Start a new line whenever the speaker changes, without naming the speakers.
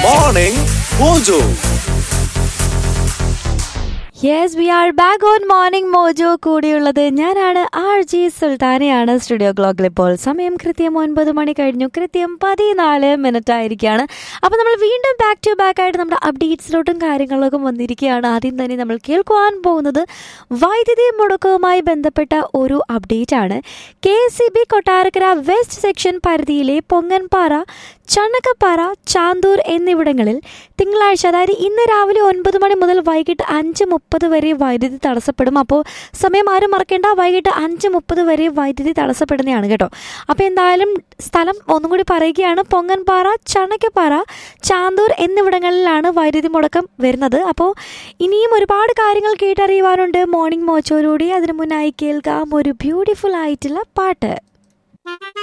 Morning Mojo.
Yes we are back on morning mojo കൂടിയുള്ളത് ഞാനാണ് R G സുൽത്താനയാണ് studio ക്ലോക്കിൽ ഇപ്പോൾ സമയം കൃത്യം ഒൻപത് മണി കഴിഞ്ഞു കൃത്യം പതിനാല് മിനിറ്റ് ആയിരിക്കുകയാണ് അപ്പോൾ നമ്മൾ വീണ്ടും ബാക്ക് ടു ബാക്ക് ആയിട്ട് നമ്മുടെ അപ്ഡേറ്റ്സിലോട്ടും കാര്യങ്ങളിലൊക്കെ വന്നിരിക്കുകയാണ് ആദ്യം തന്നെ നമ്മൾ കേൾക്കുവാൻ പോകുന്നത് വൈദ്യുതി മുടക്കവുമായി ബന്ധപ്പെട്ട ഒരു അപ്ഡേറ്റ് ആണ് K C B Kottarakkara west section പരിധിയിലെ പൊങ്ങൻപാറ ചണക്കപ്പാറ ചാന്തൂർ എന്നിവിടങ്ങളിൽ തിങ്കളാഴ്ച അതായത് ഇന്ന് രാവിലെ ഒൻപത് മണി മുതൽ വൈകിട്ട് അഞ്ച് മുപ്പത് വരെ വൈദ്യുതി തടസ്സപ്പെടും അപ്പോൾ സമയം ആരും മറക്കേണ്ട വൈകിട്ട് അഞ്ച് മുപ്പത് വരെ വൈദ്യുതി തടസ്സപ്പെടുന്നതാണ് കേട്ടോ അപ്പോൾ എന്തായാലും സ്ഥലം ഒന്നും കൂടി പറയുകയാണ് പൊങ്ങൻപാറ ചണക്കപ്പാറ ചാന്തൂർ എന്നിവിടങ്ങളിലാണ് വൈദ്യുതി മുടക്കം വരുന്നത് അപ്പോൾ ഇനിയും ഒരുപാട് കാര്യങ്ങൾ കേട്ടറിയുവാനുണ്ട് മോർണിംഗ് മോച്ചോയിലൂടെ അതിനു മുന്നായി കേൾക്കാം ഒരു ബ്യൂട്ടിഫുൾ ആയിട്ടുള്ള പാട്ട്